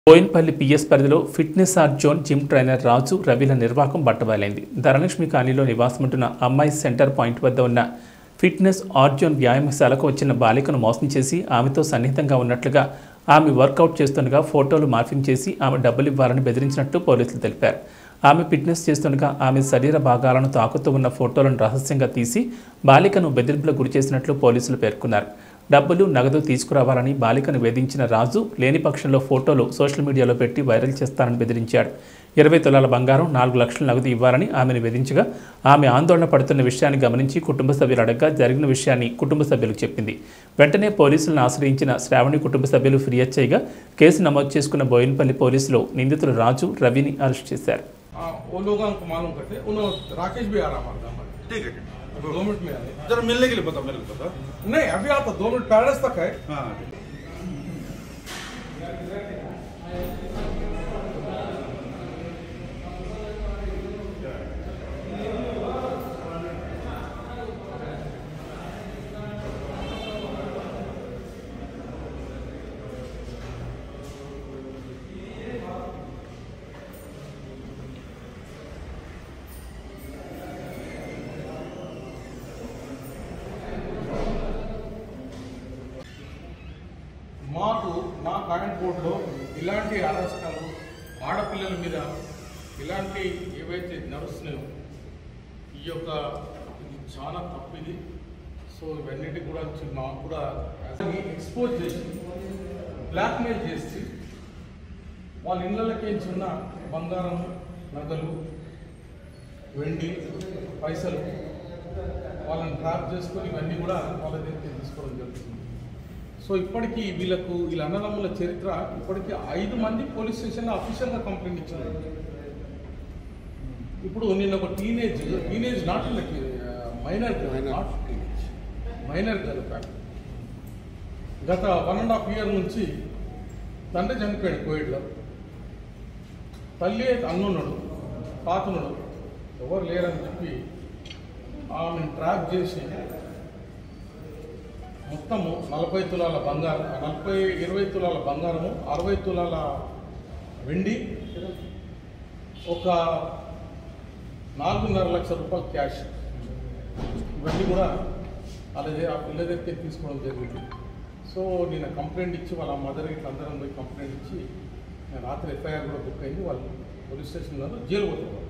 Boinpally PS పరిధిలో fitness art zone gym trainer Raju రవిల నిర్వాహకం బట్టబయలైంది ధనలక్ష్మి కాలనీలో నివాసముంటున్న అమ్మాయి సెంటర్ పాయింట్ వద్ద ఉన్న ఫిట్నెస్ ఆర్ట్ జోన్ వ్యాయామశాలకు వచ్చిన బాలికను మోసం చేసి ఆమెతో సన్నిహితంగా ఉన్నట్లుగా ఆమె వర్కౌట్ చేస్తుండగా ఫోటోలు మార్ఫింగ్ చేసి ఆమె డబ్బులు ఇవ్వాలని బెదిరించినట్టు పోలీసులు తెలిపారు ఆమె ఫిట్నెస్ చేస్తుండగా ఆమె శరీర భాగాలను తాకుతూ ఉన్న ఫోటోలను రహస్యంగా తీసి బాలికను బెదిరింపులకు గురిచేసినట్లు పోలీసులు పేర్కొన్నారు డబ్బులు నగదు తీసుకురావాలని బాలికను వేధించిన రాజు లేని పక్షంలో ఫోటోలు సోషల్ మీడియాలో పెట్టి వైరల్ చేస్తానని బెదిరించాడు ఇరవై తులాల బంగారం నాలుగు లక్షల నగదు ఇవ్వాలని ఆమెను వేధించగా ఆమె ఆందోళన పడుతున్న విషయాన్ని గమనించి కుటుంబ సభ్యులు అడగ్గా జరిగిన విషయాన్ని కుటుంబ సభ్యులకు చెప్పింది వెంటనే పోలీసులను ఆశ్రయించిన శ్రావణి కుటుంబ సభ్యులు ఫిర్యాదు చేయగా కేసు నమోదు చేసుకున్న బోయినపల్లి పోలీసులు నిందితులు రాజు రవిని అరెస్ట్ చేశారు हाँ, वो लोगों को मालूम करते उन्होंने राकेश भी आ रहा हमारे गाँव में ठीक है ठीक दो मिनट में आ रहे है जरा मिलने के लिए बताओ मेरे को पता नहीं अभी आता दो मिनट पैलेस तक है हाँ మాకు మా కామెంట్ బోర్డులో ఇలాంటి అరాచకాలు ఆడపిల్లల మీద ఇలాంటి ఏవైతే నడుస్తున్నాయో ఈ యొక్క ఇది చాలా తప్పు ఇది సో ఇవన్నిటి కూడా చి- మాకు కూడా ఎక్స్పోజ్ చేసి బ్లాక్మెయిల్ చేసి వాళ్ళ ఇళ్ళకి ఉన్న బంగారం నగలు వెండి పైసలు వాళ్ళని ట్రాప్ చేసుకొని ఇవన్నీ కూడా వాళ్ళ దగ్గరికి తీసుకోవడం జరుగుతుంది సో ఇప్పటికీ వీళ్ళకు వీళ్ళ అన్నదమ్ముల చరిత్ర ఇప్పటికీ ఐదు మంది పోలీస్ స్టేషన్లో అఫీషియల్గా కంప్లైంట్ ఇచ్చారు ఇప్పుడు నిన్న ఒక teenage teenage not minor not teenage minor girl గత వన్ అండ్ హాఫ్ ఇయర్ నుంచి తండ్రి చనిపోయాడు కోవిడ్లో తల్లి అన్నున్నాడు తాతనుడు ఎవరు లేరని చెప్పి ఆమెను ట్రాప్ చేసి మొత్తము నలభై తులాల బంగారం నలభై ఇరవై తులాల బంగారము అరవై తులాల వెండి ఒక నాలుగున్నర లక్షల రూపాయలు క్యాష్ ఇవన్నీ కూడా అలాగే ఆ పిల్ల దగ్గరికి తీసుకోవడం జరిగింది సో నేను కంప్లైంట్ ఇచ్చి వాళ్ళ మదర్ ఇట్లా అందరం పోయి కంప్లైంట్ ఇచ్చి నేను రాత్రి ఎఫ్ఐఆర్ కూడా బుక్ అయింది వాళ్ళు పోలీస్ స్టేషన్లో జైలు పోతున్నారు